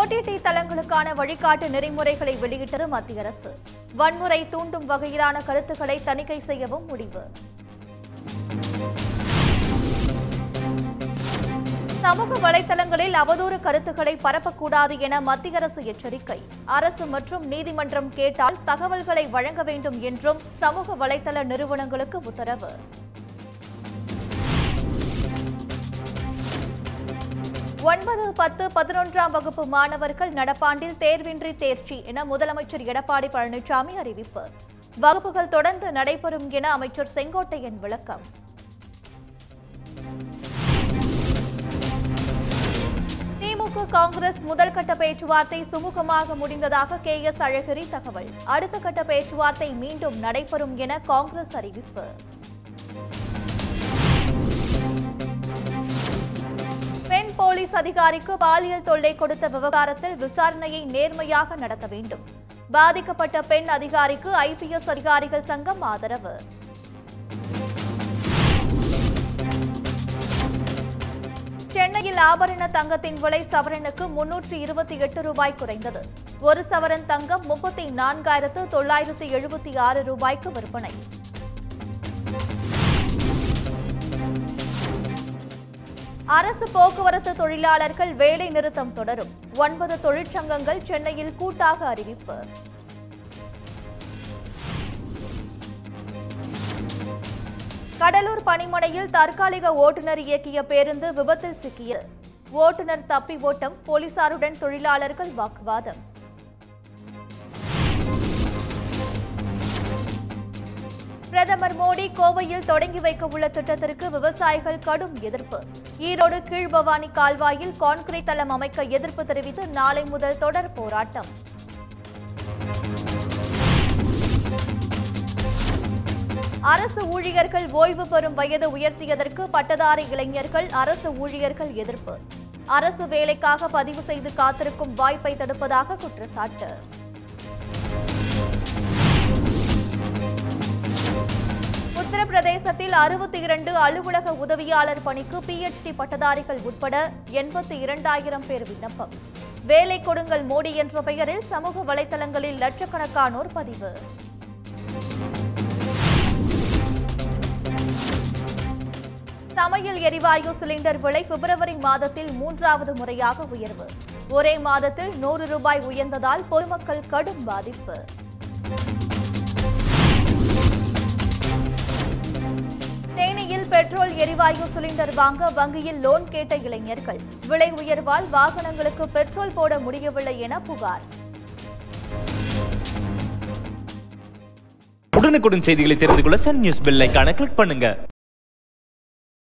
OTT தளங்களுக்கான வழிகாட்டு நெறிமுறைகளை வெளியிட்டது மத்திய அரசு வன்முறை தூண்டும் வகையிலான கருத்துக்களை தணிக்கை செய்யவும் முடிவு சமூக வலைதளங்களில் அவதூறு கருத்துக்களை பரப்பக்கூடாது என மத்திய அரசு எச்சரிக்கை அரசு மற்றும் நீதிமன்றம் கேட்டால் தகவல்களை வழங்க வேண்டும் என்றும் சமூக வலைதள நிறுவனங்களுக்கு உத்தரவு ஒன்பது பத்து பதினொன்றாம் வகுப்பு மாணவர்கள் நடப்பாண்டில் தேர்வின்றி தேர்ச்சி என முதலமைச்சர் எடப்பாடி பழனிசாமி அறிவிப்பு வகுப்புகள் தொடர்ந்து நடைபெறும் என அமைச்சர் செங்கோட்டையன் விளக்கம் திமுக காங்கிரஸ் முதல் கட்ட பேச்சுவார்த்தை சுமூகமாக முடிந்ததாக கே எஸ் அழகிரி தகவல் அடுத்த கட்ட பேச்சுவார்த்தை மீண்டும் நடைபெறும் என காங்கிரஸ் அறிவிப்பு பெண் போலீஸ் அதிகாரிக்கு பாலியல் தொல்லை கொடுத்த விவகாரத்தில் விசாரணையை நேர்மையாக நடத்த வேண்டும் பாதிக்கப்பட்ட பெண் அதிகாரிக்கு ஐபிஎஸ் அதிகாரிகள் சங்கம் ஆதரவு சென்னையில் ஆபரண தங்கத்தின் விலை சவரனுக்கு முன்னூற்று இருபத்தி எட்டு ரூபாய் குறைந்தது ஒரு சவரன் தங்கம் முப்பத்தி நான்காயிரத்து தொள்ளாயிரத்து எழுபத்தி ஆறு ரூபாய்க்கு விற்பனை அரசு போக்குவரத்து தொழிலாளர்கள் வேலை நிறுத்தம் தொடரும் ஒன்பது தொழிற்சங்கங்கள் சென்னையில் கூட்டாக அறிவிப்பு கடலூர் பணிமனையில் தற்காலிக ஓட்டுநர் இயக்கிய பேருந்து விபத்தில் சிக்கியது ஓட்டுநர் தப்பி ஓட்டம் போலீசாருடன் தொழிலாளர்கள் வாக்குவாதம் பிரதமர் மோடி கோவையில் தொடங்கி வைக்க உள்ள திட்டத்திற்கு விவசாயிகள் கடும் எதிர்ப்பு ஈரோடு கீழ்பவானி கால்வாயில் கான்கிரீட் தளம் அமைக்க எதிர்ப்பு தெரிவித்து நாளை முதல் தொடர் போராட்டம் அரசு ஊழியர்கள் ஓய்வு பெறும் வயது உயர்த்தியதற்கு பட்டதாரி இளைஞர்கள் அரசு ஊழியர்கள் எதிர்ப்பு அரசு வேலைக்காக பதிவு செய்து காத்திருக்கும் வாய்ப்பை தடுப்பதாக குற்றச்சாட்டு உத்தரப்பிரதேசத்தில் அறுபத்தி இரண்டு அலுவலக உதவியாளர் பணிக்கு பிஎச்டி பட்டதாரிகள் உட்பட எண்பத்தி இரண்டாயிரம் பேர் விண்ணப்பம் வேலை கொடுங்கள் மோடி என்ற பெயரில் சமூக வலைதளங்களில் லட்சக்கணக்கானோர் பதிவு சமையல் எரிவாயு சிலிண்டர் விலை பிப்ரவரி மாதத்தில் மூன்றாவது முறையாக உயர்வு ஒரே மாதத்தில் நூறு ரூபாய் உயர்ந்ததால் பொதுமக்கள் கடும் பாதிப்பு தேனியில் பெட்ரோல் எரிவாயு சிலிண்டர் வாங்க வங்கியில் லோன் கேட்ட இளைஞர்கள் விலை உயர்வால் வாகனங்களுக்கு பெட்ரோல் போட முடியவில்லை என புகார் உடனுக்குடன் செய்திகளை தெரிந்து கொள்ள சன் நியூஸ் பெல் ஐகானை கிளிக் பண்ணுங்க